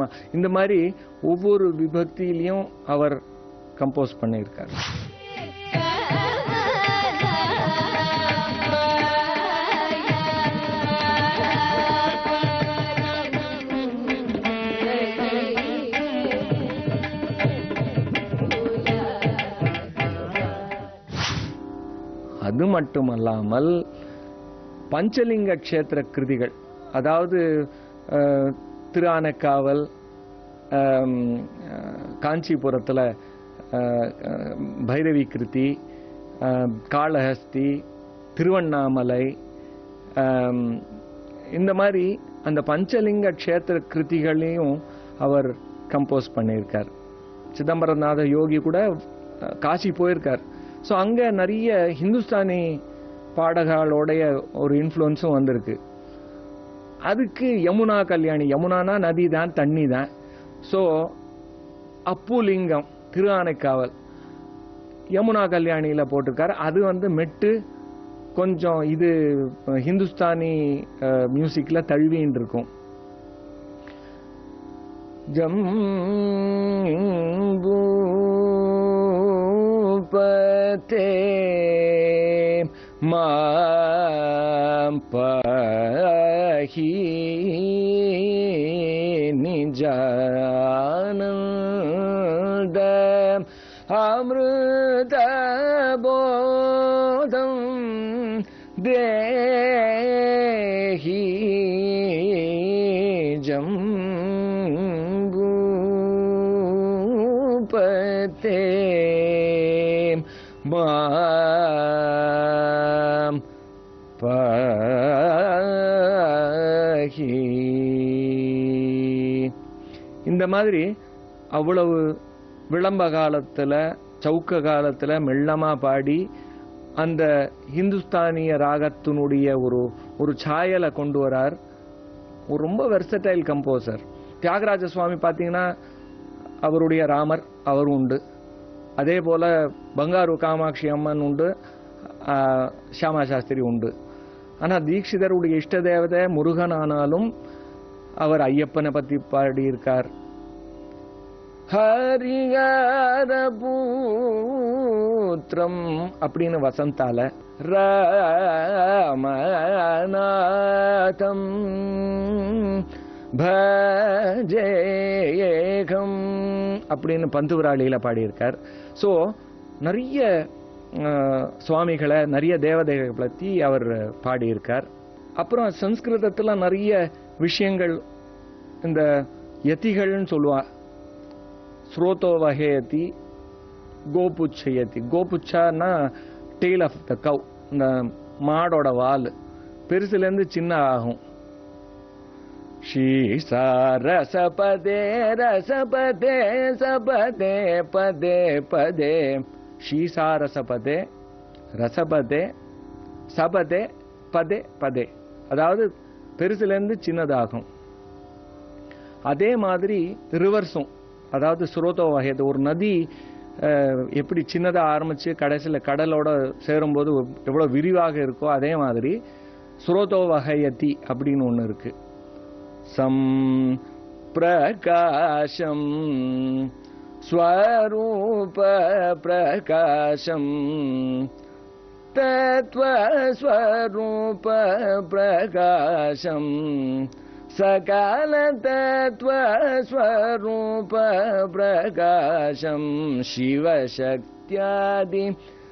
மத்தியமா இந்த மாதிரி ஒவ்வொரு விபக்தியிலையும் அவர் கம்போஸ் பண்ணியிருக்கார் அது மட்டுமல்லாமல் பஞ்சலிங்க க்ஷேத்திர கிருதிகள் அதாவது அஹ், திருஆனைக்காவல் ஆம், அஹ், காஞ்சிபுரத்துல அஹ், அஹ், பைரவி கிருதி அஹ், காளஹஸ்தி திருவண்ணாமலை ஆம், இந்த மாதிரி அந்த பஞ்சலிங்க க்ஷேத்திர கிருதிகளையும் அவர் கம்போஸ் பண்ணியிருக்கார் சிதம்பரநாத யோகி கூட அஹ், காசி போயிருக்கார் ஸோ அங்கே நிறைய ஹிந்துஸ்தானி பாடகாலோடைய ஒரு இன்ஃப்ளூயன்ஸும் வந்திருக்கு அதுக்கு யமுனா கல்யாணி யமுனானா நதி தான் தண்ணி தான் ஸோ அப்புலிங்கம் திரு ஆனைக்காவல் யமுனா கல்யாணியில் போட்டிருக்காரு அது வந்து மெட்டு கொஞ்சம் இது அஹ், ஹிந்துஸ்தானி மியூசிக்கில் தழுவின்னு இருக்கும் ஜம்பூபதே மாம் பஹி நிஜானந்த அமிர்த போதம் தேஹி ஜம்பூபதே மாம் பஹி இந்த மாதிரி அவ்வளவு விளம்ப காலத்துல சவுக்க காலத்துல மெல்லமா பாடி அந்த ஹிந்துஸ்தானிய ராகத்தினுடைய ஒரு ஒரு சாயலை கொண்டு வரார் ஒரு ரொம்ப வெர்சடைல் கம்போசர் தியாகராஜ சுவாமி பார்த்தீங்கன்னா அவருடைய ராமர் அவர் உண்டு அதே போல பங்காரு காமாட்சி அம்மன் உண்டு ஆ, ஷியாமா சாஸ்திரி உண்டு ஆனா தீட்சிதருடைய இஷ்ட தேவதை முருகன் ஆனாலும் அவர் ஐயப்பனை பத்தி பாடியிருக்கார் ஹரிஹர பூத்திரம் அப்படின்னு வசந்தால ராமநாதம் பஜேகம் அப்படின்னு பந்துவராளியில பாடியிருக்கார் ஸோ நிறைய அஹ், சுவாமிகளை நிறைய தேவதைகளை பற்றி அவர் பாடியிருக்கார் அப்புறம் சம்ஸ்கிருதத்துல நிறைய விஷயங்கள் இந்த யதிகள்னு சொல்லுவா ஸ்ரோதோ வகேயதி கோபுச்சயதி கோபுச்சான்னா டெய்ல் ஆஃப் த கவ் இந்த மாடோட வால் பெருசுலேருந்து சின்ன ஆகும் ஷீசா ரசபதே ரசபதே சபதே பதே பதே ஷீசா ரசபதே ரசபதே சபதே பதே பதே அதாவது பெருசுலேருந்து சின்னதாகும் அதே மாதிரி ரிவர்ஸும் அதாவது சுரோதோ வகையது ஒரு நதி அஹ், எப்படி சின்னதாக ஆரம்பிச்சு கடைசியில் கடலோட சேரும்போது எவ்வளோ விரிவாக இருக்கோ அதே மாதிரி சுரோதோ வகையத்தி அப்படின்னு ஒன்று இருக்கு சம் பிரகாசம் ஸ்வரூப பிரகாசம் तत्त्वस्वरूप प्रकाशम् सकलतत्त्वस्वरूप प्रकाशम् शिवशक्त्यादि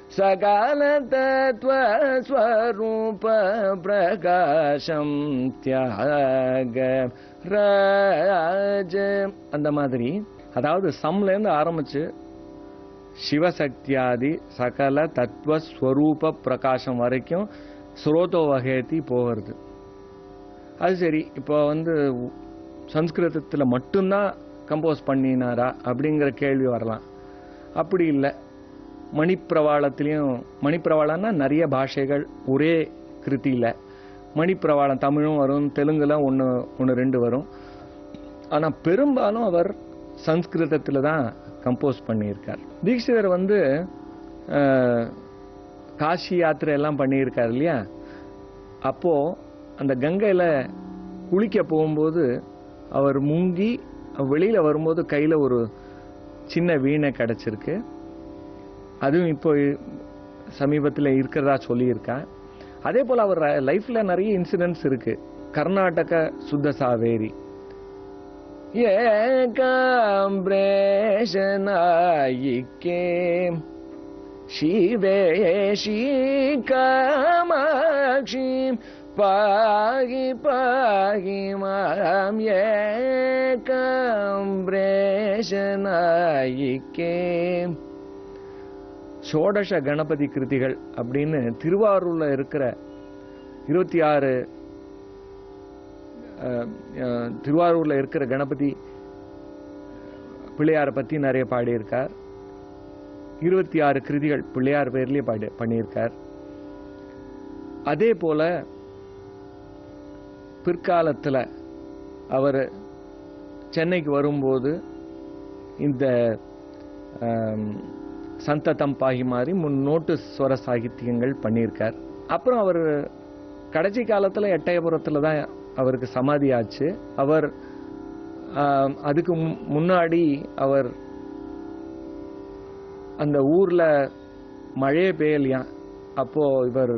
सकलतत्त्वस्वरूप प्रकाशம் தியாக ராஜ அந்த மாதிரி அதாவது சம்லேருந்து ஆரம்பிச்சு சிவசக்தியாதி சகல தத்துவ ஸ்வரூப பிரகாசம் வரைக்கும் ஸ்ரோதோ வகையத்தி போகிறது அது சரி இப்போ வந்து சம்ஸ்கிருதத்தில் மட்டும்தான் கம்போஸ் பண்ணினாரா அப்படிங்கிற கேள்வி வரலாம் அப்படி இல்லை மணிப்பிரவாளத்திலையும் மணிப்பிரவாளம்னா நிறைய பாஷைகள் ஒரே கிருத்தியில் மணிப்பிரவாளம் தமிழும் வரும் தெலுங்குல ஒன்று ஒன்று ரெண்டு வரும் ஆனால் பெரும்பாலும் அவர் சம்ஸ்கிருதத்தில் தான் கம்போஸ் பண்ணியிருக்கார் தீட்சிதர் வந்து அஹ், காசி யாத்திரை எல்லாம் பண்ணியிருக்கார் இல்லையா அப்போ அந்த கங்கையில் குளிக்க போகும்போது அவர் முங்கி வெளியில வரும்போது கையில ஒரு சின்ன வீணை கிடைச்சிருக்கு அதுவும் இப்போ சமீபத்தில் இருக்கிறதா சொல்லியிருக்கேன் அதே போல அவர் லைஃப்ல நிறைய இன்சிடென்ட்ஸ் இருக்கு கர்நாடக சுத்த சாவேரி ஏகாம்பிரேஷனாயிக்கே शिवे कामाक्षीं पाहि पाहि मां ஏகாம்பிரேஷனாயிக்கே ஷோடச கணபதி கிருதிகள் அப்படின்னு திருவாரூர்ல இருக்கிற இருபத்தி ஆறு திருவாரூர்ல இருக்கிற கணபதி பிள்ளையாரை பத்தி நிறைய பாடியிருக்கார் இருபத்தி ஆறு கிருதிகள் பிள்ளையார் பேர்லயே பாடி பண்ணியிருக்கார் அதே போல பிற்காலத்துல அவர் சென்னைக்கு வரும்போது இந்த ஆம், சந்ததம் பாகி மாதிரி முன்னோட்டு ஸ்வர சாகித்யங்கள் பண்ணியிருக்கார் அப்புறம் அவர் கடைசி காலத்துல எட்டயபுரத்துல தான் அவருக்கு சமாதி ஆச்சு அவர் ஆம், அதுக்கு மு- முன்னாடி அவர் அந்த ஊர்ல மழையே பெய்யலையாம் அப்போ இவர்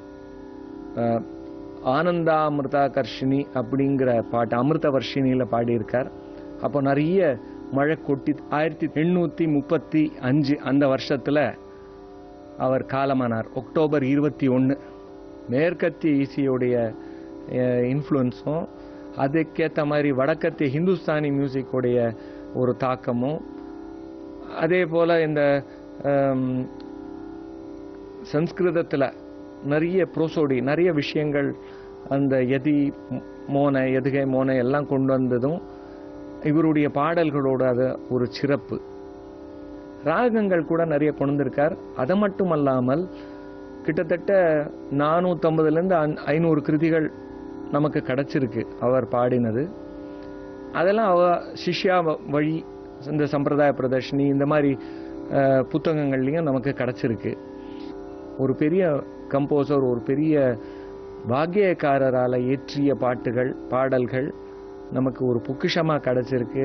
அஹ், ஆனந்தாமிருதா கர்ஷினி அப்படிங்கிற பாட்டு அமிர்த வர்ஷினியில பாடியிருக்கார் அப்போ நிறைய மழை கொட்டி ஆயிரத்தி எண்ணூத்தி முப்பத்தி அஞ்சு அந்த வருஷத்துல அவர் காலமானார் அக்டோபர் இருபத்தி ஒன்று மேற்கத்திய இசையுடைய இன்ஃப்ளூயன்ஸும் அதுக்கேற்ற மாதிரி வடக்கத்திய ஹிந்துஸ்தானி மியூசிக்குடைய ஒரு தாக்கமும் அதே போல இந்த ஆம், சம்ஸ்கிருதத்துல நிறைய ப்ரோசோடி நிறைய விஷயங்கள் அந்த எதி மோனை எதுகை மோனை எல்லாம் கொண்டு வந்ததும் இவருடைய பாடல்களோட அது ஒரு சிறப்பு ராகங்கள் கூட நிறைய கொண்டு வந்திருக்கார் அது மட்டும் அல்லாமல் கிட்டத்தட்ட நானூற்றம்பதுல இருந்து ஐநூறு கிருதிகள் நமக்கு கிடைச்சிருக்கு அவர் பாடினது அதெல்லாம் அவ சிஷ்யா வ- வழி இந்த சம்பிரதாய பிரதர்ஷினி இந்த மாதிரி அஹ், புத்தகங்கள்லயும் நமக்கு கிடைச்சிருக்கு ஒரு பெரிய கம்போசர் ஒரு பெரிய பாக்கியக்காரரால இயற்றிய பாட்டுகள் பாடல்கள் நமக்கு ஒரு பொக்கிஷமா கிடைச்சிருக்கு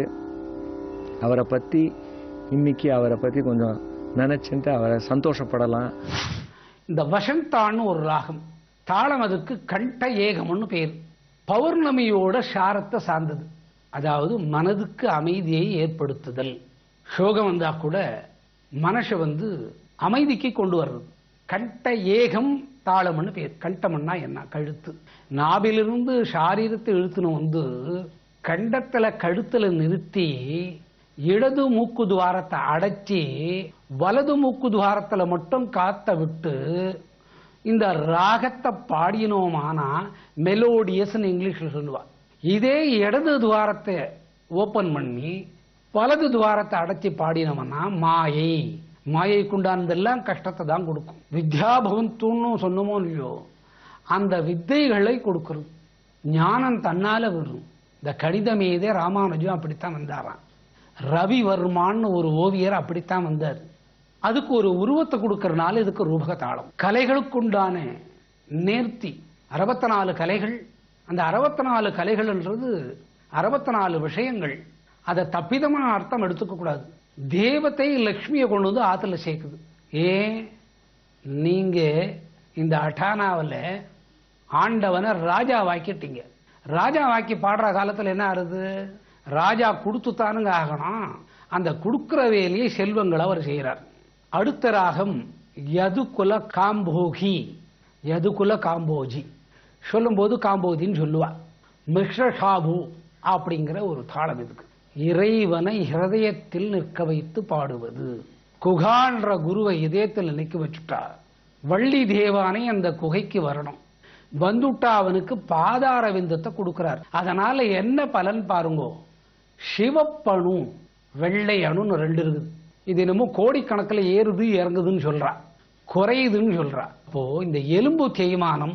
அவரை பத்தி இன்னைக்கு அவரை பத்தி கொஞ்சம் நினைச்சுட்டு அவரை சந்தோஷப்படலாம் இந்த வசந்தான்னு ஒரு ராகம் தாளம் அதுக்கு கண்ட ஏகம்னு பேர் பௌர்ணமியோட சாரத்தை சார்ந்தது அதாவது மனதுக்கு அமைதியை ஏற்படுத்துதல் சோகம் வந்தா கூட மனசை வந்து அமைதிக்கு கொண்டு வர்றது கண்ட ஏகம் தாளம்னு பேர் கண்டம்னா என்ன கழுத்து நாபிலிருந்து சாரீரத்தை இழுத்துன்னு வந்து கண்டத்துல கழுத்துல நிறுத்தி இடது மூக்கு துவாரத்தை அடைச்சி வலது மூக்கு துவாரத்துல மட்டும் காத்த விட்டு இந்த ராகத்தை பாடினோமானா மெலோடியஸ்னு இங்கிலீஷ்ல சொல்லுவா இதே இடது துவாரத்தை ஓபன் பண்ணி வலது துவாரத்தை அடைச்சி பாடினோம்னா மாயை மாயைக்குண்டானதெல்லாம் கஷ்டத்தை தான் கொடுக்கும் வித்யாபவந்தூன்னு சொன்னமோ இல்லையோ அந்த வித்தைகளை கொடுக்கிறது ஞானம் தன்னால வரும் இந்த கணிதமேதே ராமானுஜம் அப்படித்தான் வந்தாராம் ரவிவர்மான்னு ஒரு ஓவியர் அப்படித்தான் வந்தார் அதுக்கு ஒரு உருவத்தை கொடுக்கறனால இதுக்கு ரூபக தாளம் கலைகளுக்குண்டான நேர்த்தி அறுபத்தி நாலு கலைகள் அந்த அறுபத்தி நாலு கலைகள்ன்றது அறுபத்தி நாலு விஷயங்கள் அதை தப்பிதமான அர்த்தம் எடுத்துக்க கூடாது தேவத்தை லக்ஷ்மியை கொண்டு வந்து ஆத்துல சேர்க்குது ஏன் நீங்க இந்த அட்டானாவில் ஆண்டவனை ராஜா வாக்கிட்டீங்க ராஜா வாக்கி பாடுற காலத்துல என்ன ஆறுது ராஜா கொடுத்துத்தானுங்க ஆகணும் அந்த கொடுக்கிற வேலையை செல்வங்களை அவர் செய்கிறார் அடுத்த ராகம் யதுகுல காம்போகி யதுகுல காம்போஜி சொல்லும்போது காம்போதின்னு சொல்லுவா மிஷ்ரஷாபு அப்படிங்கிற ஒரு தாளம் இதுக்கு இறைவனை ஹிருதயத்தில் நிற்க வைத்து பாடுவது குகான்ற குருவை இதயத்தில் நிற்க வச்சுட்டா வள்ளி தேவானை அந்த குகைக்கு வரணும் வந்துட்டா அவனுக்கு பாதார விந்தத்தை கொடுக்கிறார் அதனால என்ன பலன் பாருங்கோ சிவப்பணு வெள்ளை அணுன்னு ரெண்டு இருக்குது இது என்னமோ கோடிக்கணக்கில் ஏறுது இறங்குதுன்னு சொல்றா குறையுதுன்னு சொல்றா அப்போ இந்த எலும்பு தேய்மானம்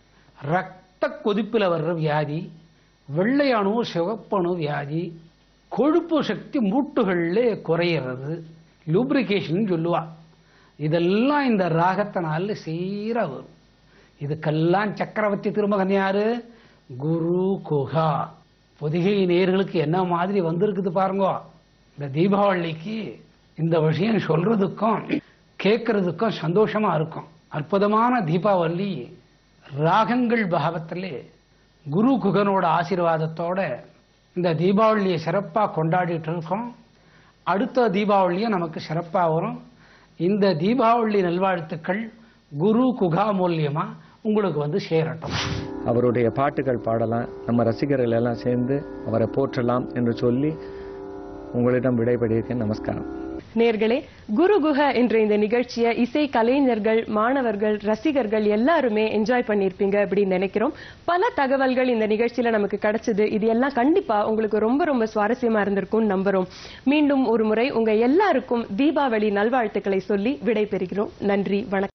ரத்த கொதிப்பில் வர்ற வியாதி வெள்ளை அணு சிவப்பணு வியாதி கொழுப்பு சக்தி மூட்டுகள்ல குறையிறது லூப்ரிகேஷன் சொல்லுவா இதெல்லாம் இந்த ராகத்தினால சீரா வரும் இதுக்கெல்லாம் சக்கரவர்த்தி திருமகன் யாரு குரு குஹா பொதிகை நேர்களுக்கு என்ன மாதிரி வந்திருக்குது பாருங்க இந்த தீபாவளிக்கு இந்த விஷயம் சொல்றதுக்கும் கேட்கறதுக்கும் சந்தோஷமா இருக்கும் அற்புதமான தீபாவளி ராகங்கள் பாவத்திலே குரு குகனோட ஆசீர்வாதத்தோட இந்த தீபாவளியை சிறப்பா கொண்டாடிட்டு இருக்கோம் அடுத்த தீபாவளியும் நமக்கு சிறப்பா வரும் இந்த தீபாவளி நல்வாழ்த்துக்கள் குரு குகா மூலியமா உங்களுக்கு வந்து சேரட்டும் அவருடைய பாட்டுகள் பாடலாம் நம்ம ரசிகர்கள் எல்லாம் சேர்ந்து அவரை போற்றலாம் என்று சொல்லி உங்களிடம் விடைபெற்றிருக்கேன் நமஸ்காரம் நேர்களே குரு குஹ என்ற இந்த நிகழ்ச்சியை இசை கலைஞர்கள் மாணவர்கள் ரசிகர்கள் எல்லாருமே என்ஜாய் பண்ணியிருப்பீங்க அப்படின்னு நினைக்கிறோம் பல தகவல்கள் இந்த நிகழ்ச்சியில நமக்கு கிடைச்சது இது எல்லாம் கண்டிப்பா உங்களுக்கு ரொம்ப ரொம்ப சுவாரஸ்யமா இருந்திருக்கும்னு நம்புறோம் மீண்டும் ஒரு முறை உங்க எல்லாருக்கும் தீபாவளி நல்வாழ்த்துக்களை சொல்லி விடை பெறுகிறோம் நன்றி வணக்கம்